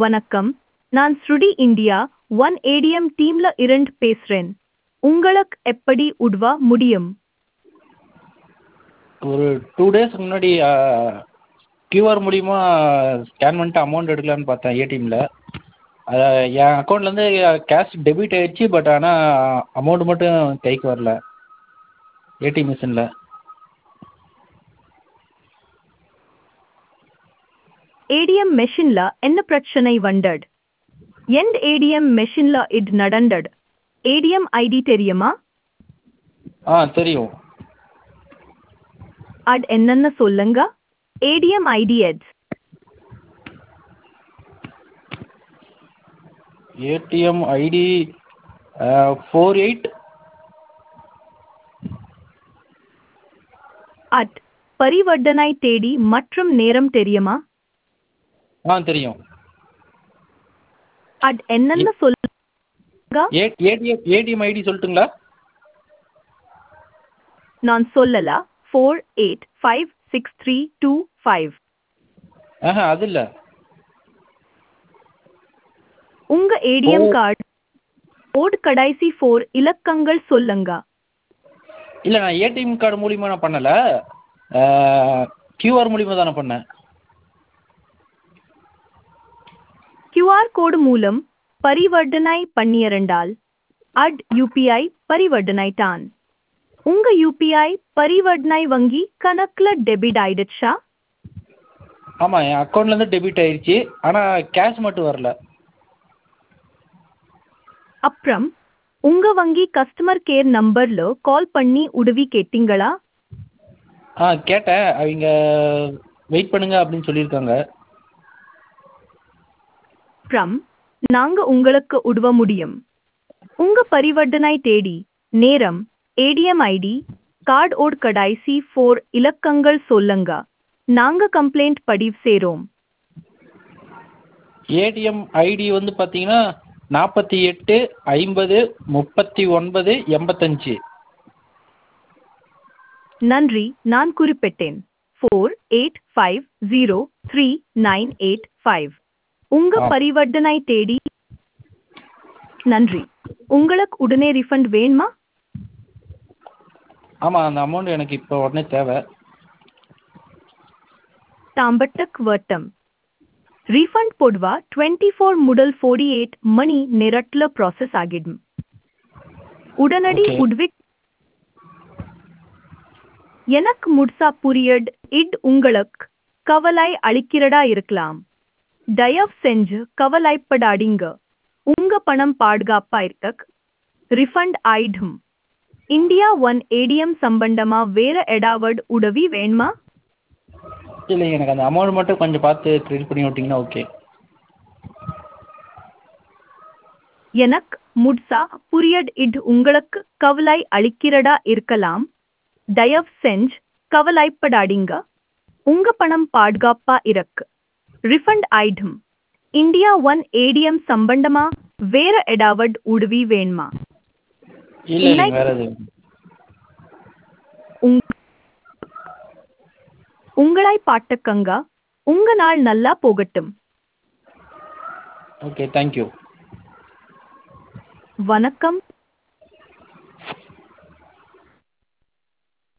வணக்கம் நான் ஸ்ருடி இந்தியா ஒன் ஏடிஎம் டீம்ல இருந்து பேசுறேன் உங்களுக்கு எப்படி உதவ முடியும் ஒரு டூ டேஸ் முன்னாடி கியூஆர் மூலிமா ஸ்கேன் பண்ணிட்டு அமௌண்ட் எடுக்கலான்னு பார்த்தேன் ஏடிஎம்மில் என் அக்கௌண்ட்லேருந்து கேஷ் டெபிட் ஆயிடுச்சு பட் ஆனால் அமௌண்ட் மட்டும் கைக்கு வரல ஏடிஎம் மிஷினில் ஏடிஎம் மெஷின்ல என்ன பிரச்சனை வந்தது எந்த ஏடிஎம் மெஷின்ல இது நடந்தது ஏடிஎம் ஐடி தெரியுமா ஆ தெரியும் அது என்னன்னு சொல்லுங்க ATM ID at ATM ID four eight at பரிவர்த்தனை தேதி மற்றும் நேரம் தெரியுமா ஆ தெரியும் அது என்னன்னு சொல்லுங்க ஏ ஏடிஎம் ஏடிஎம் ஐடி சொல்லட்டுங்களா நான் சொல்லல four eight five six three two five ஆஹா அது இல்லை உங்க ஏடிஎம் ஓ. கார்டு ஓட் கடைசி ஃபோர் இலக்கங்கள் சொல்லுங்க இல்லை நான் ஏடிஎம் கார்டு மூலிமா நான் பண்ணலை கியூஆர் மூலிமா தான் நான் பண்ணேன் கியூஆர் கோடு மூலம் பரிவர்த்தனை பண்ணியிருந்தால் அட் யூபிஐ பரிவர்த்தனை தான் உங்க யூபிஐ பரிவர்த்தனை வங்கி கணக்குல டெபிட் ஆயிடுச்சா ஆமாம் என் அக்கௌண்ட்லேருந்து டெபிட் ஆயிடுச்சு ஆனால் கேஷ் மட்டும் வரல அப்புறம் உங்க வங்கி கஸ்டமர் கேர் நம்பர்ல கால் பண்ணி உதவி கேட்டீங்களா ஆ கேட்டேன் அவங்க வெயிட் பண்ணுங்க அப்படின்னு சொல்லியிருக்காங்க அப்புறம் நாங்க உங்களுக்கு உதவ முடியும் உங்க பரிவர்த்தனை தேடி நேரம் ஏடிஎம் ஐடி கார்டு ஓட் கடைசி ஃபோர் இலக்கங்கள் சொல்லுங்க நாங்க கம்ப்ளைண்ட் பதிவு செய்றோம் ஏடிஎம் ஐடி வந்து பார்த்தீங்கன்னா நாற்பத்தி எட்டு ஐம்பது முப்பத்தி ஒன்பது எண்பத்தஞ்சு நன்றி நான் குறிப்பிட்டேன் four eight five zero three nine eight five உங்க ஆ. பரிவர்த்தனை தேடி நன்றி உங்களுக்கு உடனே ரிஃபண்ட் வேணுமா ஆமாம் அந்த அமௌண்ட் எனக்கு இப்போ உடனே தேவை தாம்பட்டக் வட்டம் ரீஃபண்ட் பொதுவா டுவெண்ட்டி ஃபோர் முதல் ஃபோர்டி எயிட் மணி நேரத்தில் ப்ராசஸ் ஆகிடும் உடனடி Okay. உதவி எனக்கு முட்சா புரியட் இட் உங்களுக்கு கவலை அளிக்கிறதா இருக்கலாம் தயவு செஞ்சு கவலைப்படாதீங்க உங்க பணம் பாதுகாப்பா இருக்க ரிஃபண்ட் ஆயிடும் இந்தியா ஒன் ஏடிஎம் சம்பந்தமா வேற ஏதாவது உதவி வேணுமா இல்லை எனக்கு அந்த அமௌண்ட் மட்டும் கொஞ்சம் பார்த்து கிரெடிட் பண்ணி விட்டிங்கன்னா ஓகே எனக்கு முட்சா புரியட் இது உங்களுக்கு கவலை அளிக்கிறதா இருக்கலாம் தயவு செஞ்சு கவலைப்படாதீங்க உங்க பணம் பாதுகாப்பா இருக்கு ரிஃபண்ட் ஆயிடும் இந்தியா ஒன் ஏடிஎம் சம்பந்தமா வேற ஏதாவது உதவி வேணுமா இல்லை இல்லை இல்லை. வேறு எதுவும் உங்- உங்களை பாட்டுக்கங்க உங்க நாள் நல்லா போகட்டும் ஓகே தேங்க்யூ வணக்கம்